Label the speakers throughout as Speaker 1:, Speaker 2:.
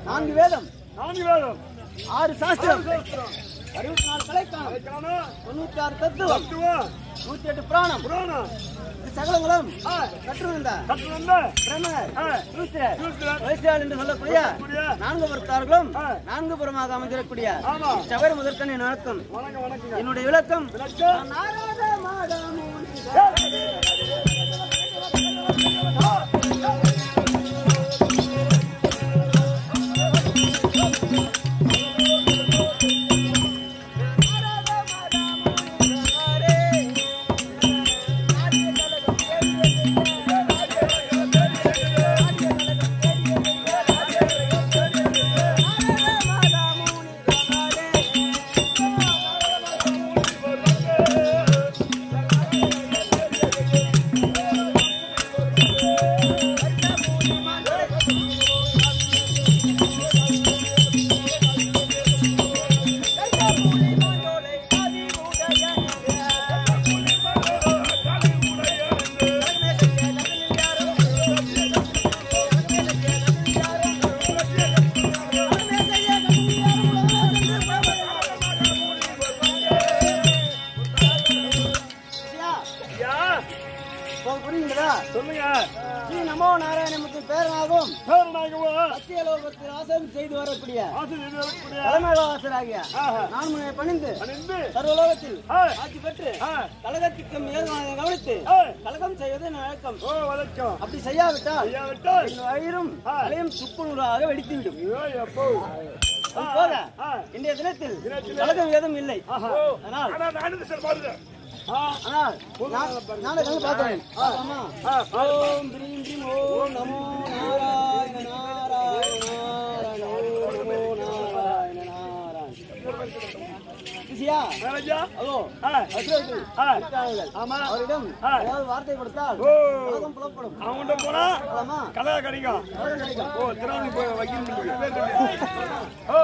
Speaker 1: நான்கு வேதம்
Speaker 2: நான்கு வேதம்
Speaker 1: ஆறு சாஸ்திரம்
Speaker 2: சாஸ்திரம்,
Speaker 1: அறுபத்தி நாலு கலைக்கானம்
Speaker 2: கலைக்கானம்,
Speaker 1: தொண்ணூத்தி ஆறு தத்துவம்
Speaker 2: தத்துவம்,
Speaker 1: நூத்தி எட்டு புராணம்
Speaker 2: புராணம்,
Speaker 1: இது சகலங்களும்
Speaker 2: ஆ,
Speaker 1: கற்றுவந்த
Speaker 2: கட்டுவந்த,
Speaker 1: பிரமர்
Speaker 2: ஆ,
Speaker 1: சூத்திரர்,
Speaker 2: சூத்திரர்,
Speaker 1: வைசியாள் என்று சொல்லக்கூடிய
Speaker 2: கூடிய,
Speaker 1: நான்கு பொறுத்தார்களும்
Speaker 2: ஆ.
Speaker 1: நான்கு புறமாக அமைந்திருக்கக்கூடிய
Speaker 2: ஆமா.
Speaker 1: சபரி முதற்கன் என் வணக்கம்
Speaker 2: வணக்கம் வணக்கங்க
Speaker 1: என்னுடைய விளக்கம்
Speaker 2: விளக்கம்.
Speaker 1: நாராத மாதமுனி
Speaker 2: ஐயா,
Speaker 1: புரியுங்களா
Speaker 2: சொல்லுங்க
Speaker 1: ஸ்ரீ நமோ நாராயணமுத்து பேரனாகவும்
Speaker 2: பேரனாகவோ,
Speaker 1: சத்தியலோகத்தில் ஆசனம் செய்து வரக்கூடிய
Speaker 2: ஆசிரியர் இருக்கக்கூடிய,
Speaker 1: தலைமைவாசராகிய
Speaker 2: ஆஹா.
Speaker 1: நான் முனை பணிந்து
Speaker 2: அணிந்து,
Speaker 1: சர்வலோகத்தில்
Speaker 2: ஆ,
Speaker 1: ஆட்சி பெற்று
Speaker 2: ஆ,
Speaker 1: கழகத்திற்கு ஏதுவாக கவனித்து
Speaker 2: ஆ,
Speaker 1: கழகம் செய்வது என் வழக்கம்
Speaker 2: ஓ, வணக்கம்
Speaker 1: அப்படி செய்யாவிட்டால்
Speaker 2: ஐயா விட்டால்,
Speaker 1: என் வயிறும்
Speaker 2: ஆ.
Speaker 1: தலையும் சுக்குநூறாக வெடித்துவிடும்
Speaker 2: ஐயோ, எப்போ?
Speaker 1: அது போக
Speaker 2: ஆ,
Speaker 1: இன்றைய தினத்தில்
Speaker 2: தினத்தில்
Speaker 1: கழகம் ஏதும் இல்லை
Speaker 2: ஆஹா.
Speaker 1: ஆனால்
Speaker 2: ஆனா நான் இந்த சார் பாருங்க. ஆ,
Speaker 1: ஆனால் நான் நாளை கண்டு பார்த்தேன் ஆமா
Speaker 2: ஆ,
Speaker 1: ஓம் பிரீம் பிரீம் ஓம் நமோ நாராயண நாராயண நாராயண ஓம் நமோ நாராயண நாராயண ஈஸியா
Speaker 2: மேனேஜா?
Speaker 1: அதோ
Speaker 2: ஆ,
Speaker 1: அசுரர்கள்
Speaker 2: ஆ.
Speaker 1: இருக்கார்கள்.
Speaker 2: ஆமா.
Speaker 1: அவரிடம்
Speaker 2: ஆ.
Speaker 1: ஏதாவது வார்த்தை கொடுத்தால்
Speaker 2: ஓ.
Speaker 1: கழகம் புலப்படும்
Speaker 2: அவன்கிட்ட போனா
Speaker 1: ஆமா
Speaker 2: கலகா கிடைக்கும்
Speaker 1: கழகம் கிடைக்கும்
Speaker 2: ஓ திராணி போய் வக்கீல் ஓ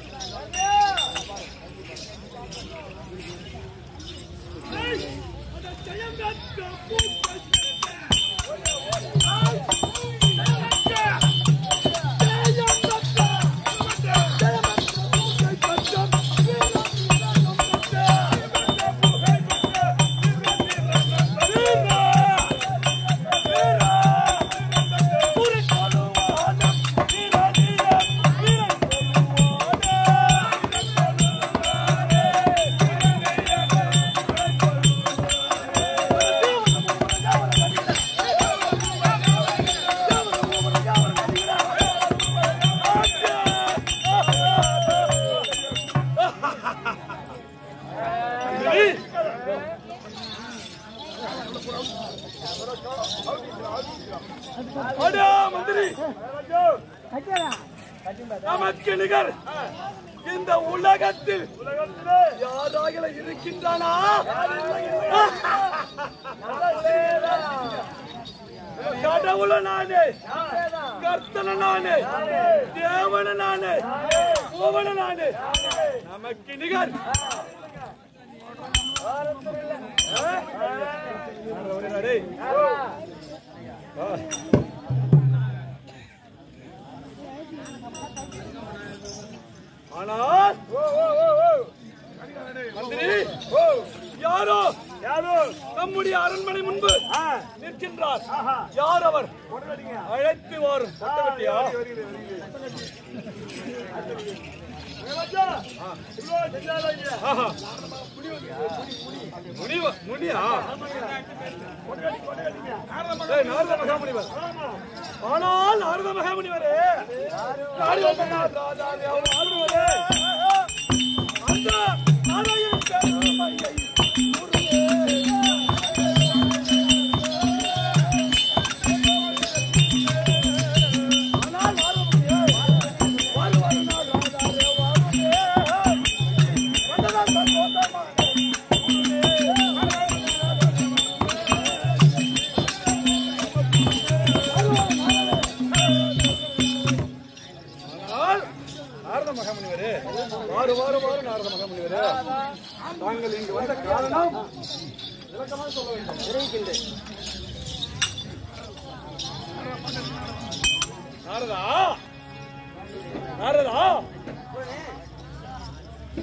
Speaker 2: அடா மந்திரி நமக்கு நிகர் இந்த உலகத்தில் யாராக இருக்கின்றானா கடவுள நானே கர்த்தன நானே தேவன நானே கோவன நானே நமக்கு நிகர் டேய் ஆனால் மந்திரி யாரோ யாரோ நம்முடைய அரண்மனை முன்பு நிற்கின்றார் யார் அவர் அழைத்து வரும் பட்டவட்டியா? ஆஹா. முனிவ- முனியா? ஏய், நாரத மகாமுனிவர் ஆனால் நாரத மகாமுனிவரே நாடி வந்தார் ராஜாவே, அவர் நாரதரே. அந்த நாராயண பெருமையை ஆனால் நாரதமுனியே, வாழ்வார் நாள் ராஜாவே, வாழ்வாரே. வந்ததால் சந்தோஷமாக ஆனால் நாரத மகாமுனிவரே வாரு வாரு வாரு நாரத மகாமுனிவரே தாங்கள் இங்கு வந்த காரணம் விளக்கமாக சொல்ல வேண்டும்
Speaker 1: தெரிவிக்கின்றேன்
Speaker 2: நாரதா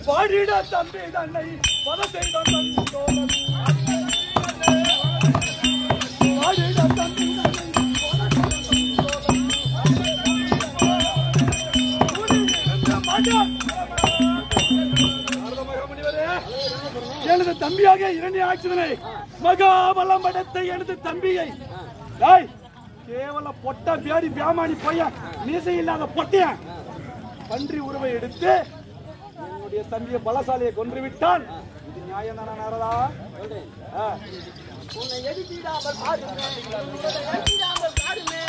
Speaker 2: பாடிட தம்பி தன்னை பத செய்த தந்தோழன் பாடிட தம்பி தன்னை எனது தம்பியாக இரண்டை ஆட்சிதனை மகாபலம் படைத்த எனது தம்பியை டேய், கேவல பொட்ட பேடி பேமானி பையன் மீசை இல்லாத பொட்டியன் பன்றி உருவை எடுத்து என்னுடைய தம்பியை பலசாலியை கொன்று விட்டான் இது நியாயம் தானே நாரதா ஆ.
Speaker 1: உன்னை எதிர்த்திடாமல் பாருமே உன்னை எதிர்த்திடாமல் பாருமே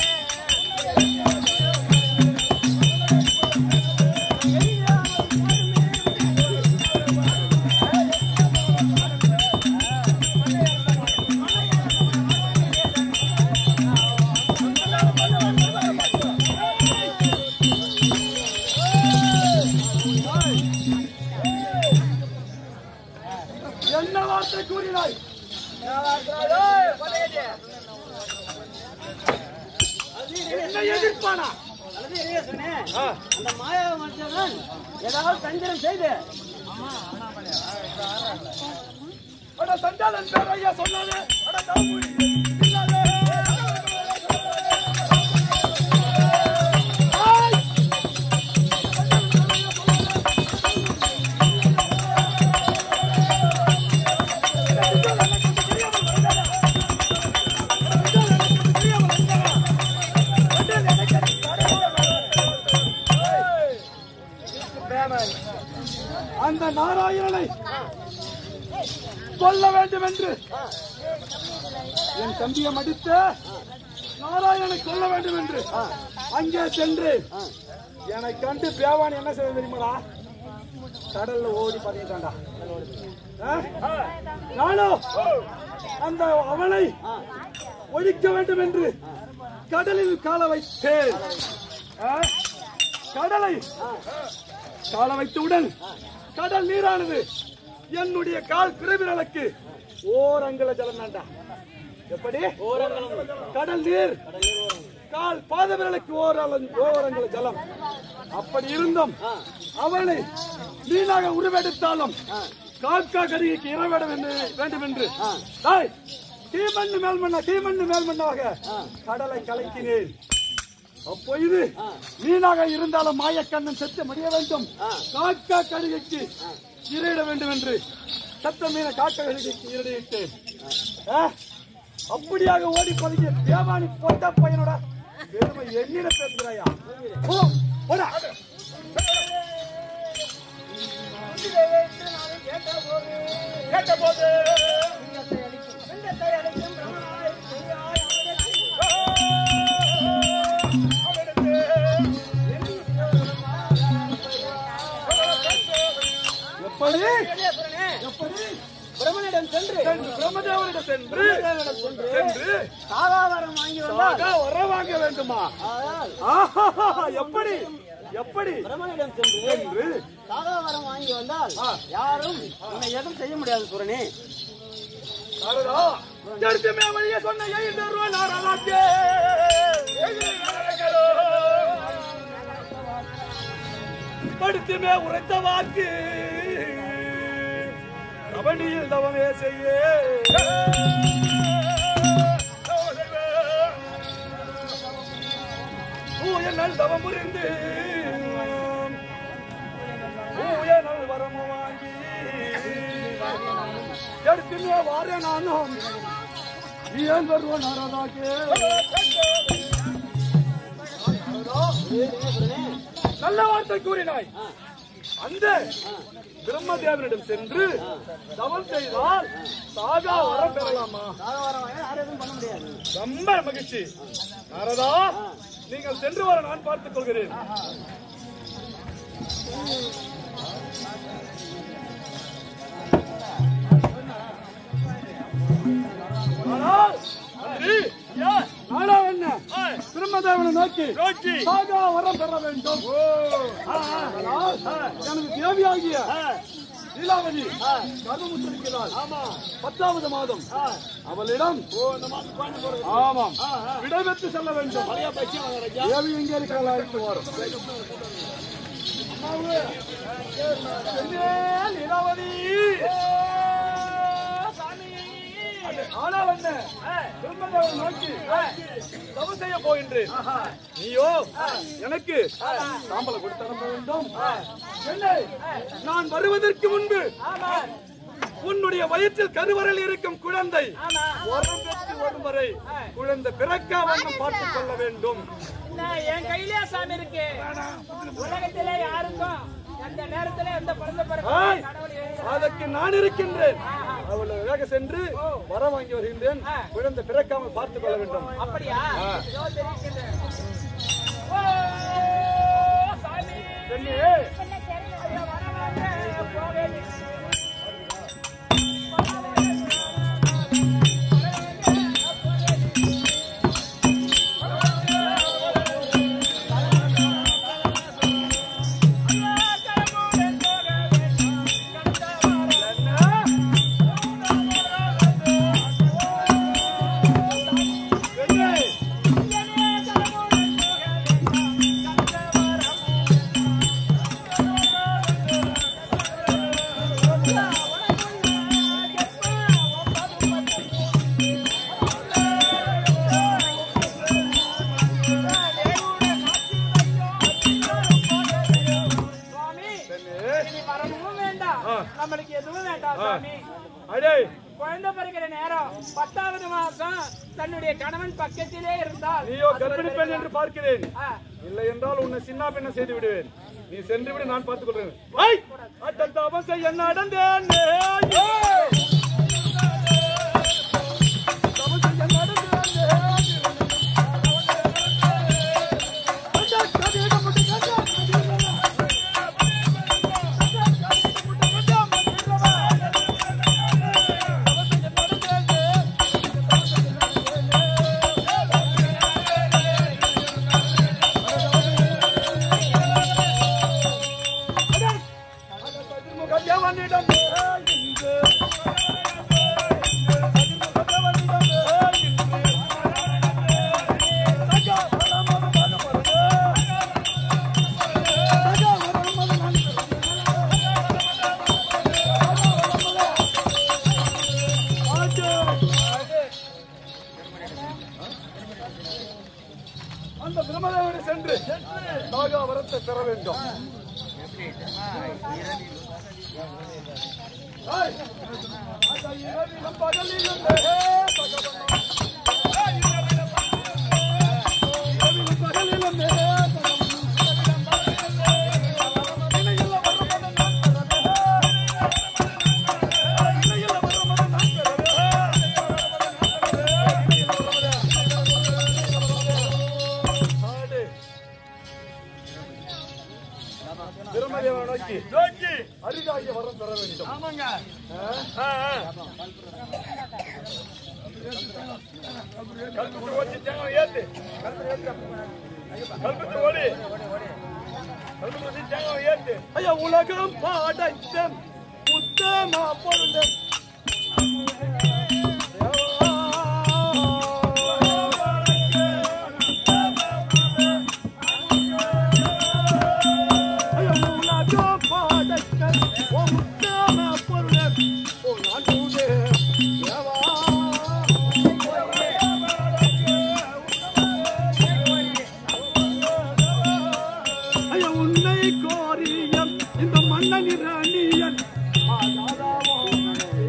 Speaker 2: என்ன வார்த்தை கூறினாய் என்ன எதிர்ப்பானா
Speaker 1: அல்லது என்ன சொன்னேன்
Speaker 2: ஆ.
Speaker 1: அந்த மாயாவ மனுஷன் ஏதாவது தந்திரம் செய்து
Speaker 2: அட சண்டாளன் பேர் ஐயா சொன்னாலே அட தாமூடி இல்லாதே. ஆய்! அந்த நாராயணனை கொல்ல வேண்டும் என்று என் தம்பியை மடித்து நாராயணனை கொல்ல வேண்டும் என்று அங்கே சென்று என்னை கண்டு பேவான் என்ன செய்ய தெரியுமாடா கடல்ல ஓடி பதிட்டான்டா நானும் அந்த அவனை ஒழிக்க வேண்டும் என்று கடலில் கால வைத்தேன் ஆ? கடலை கால வைத்தவுடன் கடல் நீரானது என்னுடைய கால் பிறவிரலுக்கு ஓரங்கல ஜலம் வேண்டா எப்படி கடல் நீர் கால் பாத விரலுக்கு ஓரளம் ஓரங்கல ஜலம் அப்படி இருந்தும் அவனை வீணாக உருவெடுத்தாலும் காக்கா கருவிக்கு இறவிட வேண்டும் வேண்டும் என்று டேய், தீமண்ணு மேல் மண்ணா தீமண்ணு மேல் மண்ணாக கடலை கலக்கினேன் அப்போ இது மீனாக இருந்தாலும் மாயக்கண்ணன் செத்து முடிய வேண்டும் காக்கா கருகைக்கு இரையிட வேண்டும் என்று சத்த மீன காக்கா கருகைக்கு இரையிட்டு அப்படியாக ஓடி பதுங்கிய தேவானி பொட்ட பையனோட பெருமை என்னிட பேசுகிறாயா போ, போடா. கேட்டபோது எப்படி எப்படி
Speaker 1: பிரம்மனிடம் சென்று
Speaker 2: சென்று பிரம்மதேவனிடம் சென்று
Speaker 1: பிரம்மதேவனிடம் சென்று
Speaker 2: சென்று
Speaker 1: சாகாவரம் வாங்கி வந்தால்
Speaker 2: சாகா வர வாங்க வேண்டுமா
Speaker 1: ஆனால்
Speaker 2: ஆஹா, எப்படி எப்படி
Speaker 1: பிரம்மனிடம் சென்று
Speaker 2: சென்று
Speaker 1: சாகாவரம் வாங்கி வந்தால் யாரும் உன்னை எதுவும் செய்ய முடியாது சுரணி
Speaker 2: நாரதா, எடுத்துமே வழியே சொன்ன ஐந்து ரூபாய் நாரதாக்கே. படுத்துமே உரைத்த வாக்கு கபடியில் தவமே செய்ய தூய நல் தவம் புரிந்து தூய நல் வரமு வாங்கி எடுத்துமே வார நானும் ஏன் வருவ நாரதாக்கே நல்ல வார்த்தை கூறினாய் அந்த பிரம்மதேவனிடம் சென்று தவம் செய்தால் சாகா வரம் பெறலாமா
Speaker 1: சாகாவரம் வாங்கி யாரும் எதுவும் பண்ண முடியாது
Speaker 2: ரொம்ப மகிழ்ச்சி நாரதா நீங்கள் சென்று வர நான் பார்த்துக் கொள்கிறேன் ஆனால், அன்றி, நானா என்ன பிரம்மதேவனை நோக்கி சாகா வரம் பெற வேண்டும் ஆனால், எனது தேவியாகிய லீலாவதி கருமுத்திருக்கிறாள் பத்தாவது மாதம் அவளிடம் ஆமாம் விடைபெற்று செல்ல வேண்டும் தேவி எங்கே இருக்கிறாள் அழைத்து வரும் பெண்ணே லீலாவதி ஆனா வந்த பிரம்மதேவனை நோக்கி தவம் செய்ய போகின்றேன் நீயோ எனக்கு சாம்பலை கொடுத்து அனுப்ப வேண்டும் பெண்ணே, நான் வருவதற்கு முன்பு உன்னுடைய வயிற்றில் கருவறையில் இருக்கும் குழந்தை ஒரு பெற்று வரும் வரை குழந்தை பிறக்க வண்ணம் பார்த்துக் கொள்ள வேண்டும்
Speaker 3: நான் என் கையிலே சாமி இருக்கு உலகத்திலே யாருக்கும் எந்த நேரத்திலே எந்த பிறந்த பிறகு
Speaker 2: ஆய்,
Speaker 3: கடவுள் எழுதி-
Speaker 2: அதற்கு நான் இருக்கின்றேன் அவள் வேக சென்று வர வாங்கி வருகின்றேன் குழந்தை பிறக்காமல் பார்த்துக் கொள்ள வேண்டும்
Speaker 3: அப்படியா இதோ தெரிவிக்கின்றேன். ஓ, சாமி
Speaker 2: பெண்ணே
Speaker 3: ஐயா, வர வாங்க, போவேன்.
Speaker 2: பெண்ணே
Speaker 3: சுவாமி
Speaker 2: பெண்ணே
Speaker 3: இனி வரவும் வேண்டாம்
Speaker 2: ஆ.
Speaker 3: நம்மளுக்கு எதுவும் வேண்டாம் சுவாமி
Speaker 2: அடே
Speaker 3: குழந்தை பிறக்கிற நேரம் பத்தாவது மாசம் தன்னுடைய கணவன் பக்கத்திலே இருந்தால்
Speaker 2: நீயோ கர்ப்பிணி பெண் என்று பார்க்கிறேன்
Speaker 3: ஆ,
Speaker 2: இல்லை என்றால் உன்னை சின்ன பெண்ண செய்து விடுவேன் நீ சென்று விடு நான் பார்த்துக் கொள்றேன் ஐ! அட்டன் தாபம் செய்ய நடந்தேன் தபம் செய்ய நடந்தேன். அட, கதியிட முடி, கதியிட முடி. கதிர்முகத்தேவனிடம் இன்று அந்த பிரம்மதேவனை சென்று நாகா வரத்தை பெற வேண்டும் ஏய், அந்த இரவிலும் பகலிலும் ஏ, பகவன். இரவிலும் பகலிலும் ஏ, பகவன். இணையில வரமத நான் பெறவே. இணையில வரமத நான் பெறவே. ஆடு. பிரம்மதேவனை நோக்கி நோக்கி அரிதாகிய வரம் பெற வேண்டும் ஆமாங்க கல்பத்து ஓடி தேங்காய் ஏத்து கல்பத்து ஏத்து கல்பத்து ஓடி கல்பத்து ஓடி தேங்காய் ஏத்து ஐயா உலகம் பாடைத்த உத்தம பொருள் உலகம் பாடைத்த உத்தம பொருள் ஓ நாடு தேவா ஐயா உன்னை கோரியம் இந்த மன்னன் இரணியன் ஆகாதாவோ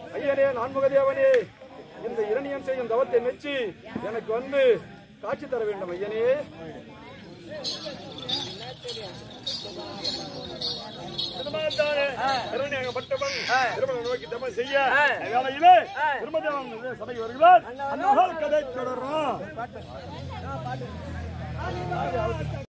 Speaker 2: ஐயனே நான்முகதேவனே இந்த இரணியன் செய்யும் தவத்தை மெச்சி எனக்கு வந்து காட்சி தர வேண்டும் ஐயனே இரணியகப்பட்டவன் திருமணம் நோக்கி தவம் செய்ய வேளையிலே திருமதேவன் சபைக்கு வருகிறார் அந்த கதை தொடரும்